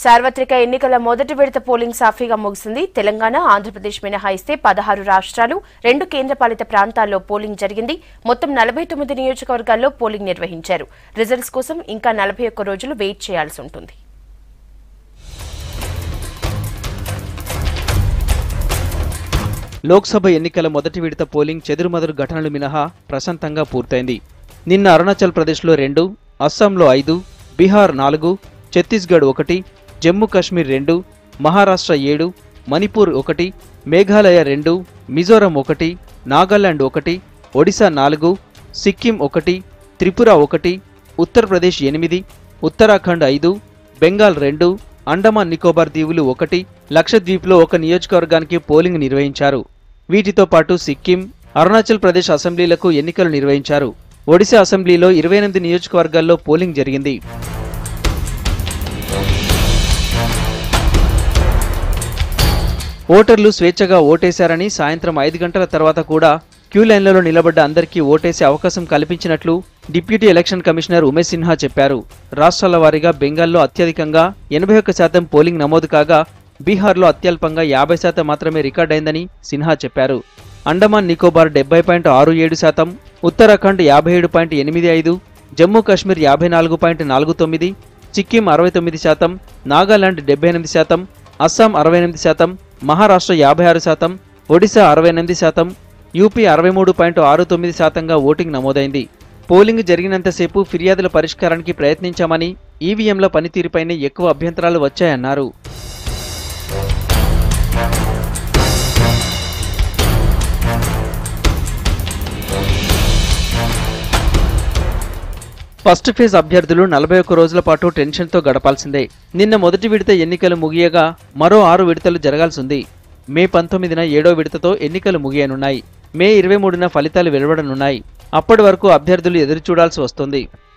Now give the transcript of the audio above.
సార్వత్రిక ఎన్నికల మొదటి విడత పోలింగ్ సాఫీగా ముగిసింది తెలంగాణ ఆంధ్రప్రదేశ్ మినహాయిస్తే పదహారు రాష్ట్రాలు రెండు కేంద్రపాలిత ప్రాంతాల్లో పోలింగ్ జరిగింది మొత్తం నలభై తొమ్మిది నియోజకవర్గాల్లో పోలింగ్ నిర్వహించారు రిజల్ట్స్ కోసం ఇంకా నలభై ఒక్క రోజులు వెయిట్ చేయాల్సి ఉంటుంది లోక్సభ ఎన్నికల మొదటి విడత పోలింగ్ చెదురుమదురు ఘటనలు మినహా ప్రశాంతంగా పూర్తయింది నిన్న అరుణాచల్ ప్రదేశ్లో రెండు అస్సాంలో ఐదు బీహార్ నాలుగు ఛత్తీస్గఢ్ ఒకటి జమ్మూ కాశ్మీర్ రెండు మహారాష్ట్ర ఏడు మణిపూర్ ఒకటి మేఘాలయ రెండు మిజోరం ఒకటి నాగాలాండ్ ఒకటి ఒడిశా నాలుగు సిక్కిం ఒకటి త్రిపుర ఒకటి ఉత్తరప్రదేశ్ ఎనిమిది ఉత్తరాఖండ్ ఐదు బెంగాల్ రెండు అండమాన్ నికోబార్ దీవులు ఒకటి లక్షద్వీప్లో ఒక నియోజకవర్గానికి పోలింగ్ నిర్వహించారు వీటితో పాటు సిక్కిం అరుణాచల్ ప్రదేశ్ అసెంబ్లీలకు ఎన్నికలు నిర్వహించారు ఒడిశా అసెంబ్లీలో ఇరవై ఎనిమిది నియోజకవర్గాల్లో పోలింగ్ జరిగింది ఓటర్లు స్వేచ్ఛగా ఓటేశారని సాయంత్రం ఐదు గంటల తర్వాత కూడా క్యూ లైన్లలో నిలబడ్డ అందరికీ ఓటేసే అవకాశం కల్పించినట్లు deputy election commissioner Umesh Sinha చెప్పారు రాష్ట్రాల వారీగా బెంగాల్లో అత్యధికంగా ఎనభై ఒక్క శాతం పోలింగ్ నమోదు కాగా బీహార్లో అత్యల్పంగా యాభై శాతం మాత్రమే రికార్డైందని సిన్హా చెప్పారు అండమాన్ నికోబార్ డెబ్బై పాయింట్ ఆరు ఏడు శాతం ఉత్తరాఖండ్ యాభై ఏడు పాయింట్ ఎనిమిది ఐదు జమ్మూ కాశ్మీర్ యాభై నాలుగు పాయింట్ నాలుగు తొమ్మిది సిక్కిం అరవై తొమ్మిది శాతం నాగాలాండ్ డెబ్బై ఎనిమిది శాతం అస్సాం అరవై ఎనిమిది శాతం మహారాష్ట్ర యాభై ఆరు శాతం ఒడిశా అరవై ఎనిమిది శాతం యూపీ అరవై మూడు పాయింట్ ఆరు తొమ్మిది శాతంగా ఓటింగ్ నమోదైంది పోలింగ్ జరిగినంతసేపు ఫిర్యాదుల పరిష్కారానికి ప్రయత్నించామని ఈవీఎంల పనితీరుపైనే ఎక్కువ అభ్యంతరాలు వచ్చాయన్నారు ఫస్ట్ ఫేజ్ అభ్యర్థులు నలభై ఒక్క రోజుల పాటు టెన్షన్తో గడపాల్సిందే నిన్న మొదటి విడత ఎన్నికలు ముగియగా మరో ఆరు విడతలు జరగాల్సింది మే పంతొమ్మిదిన ఏడో విడతతో ఎన్నికలు ముగియనున్నాయి మే ఇరవై మూడున ఫలితాలు వెలువడనున్నాయి అప్పటి వరకు అభ్యర్థులు ఎదురుచూడాల్సి వస్తుంది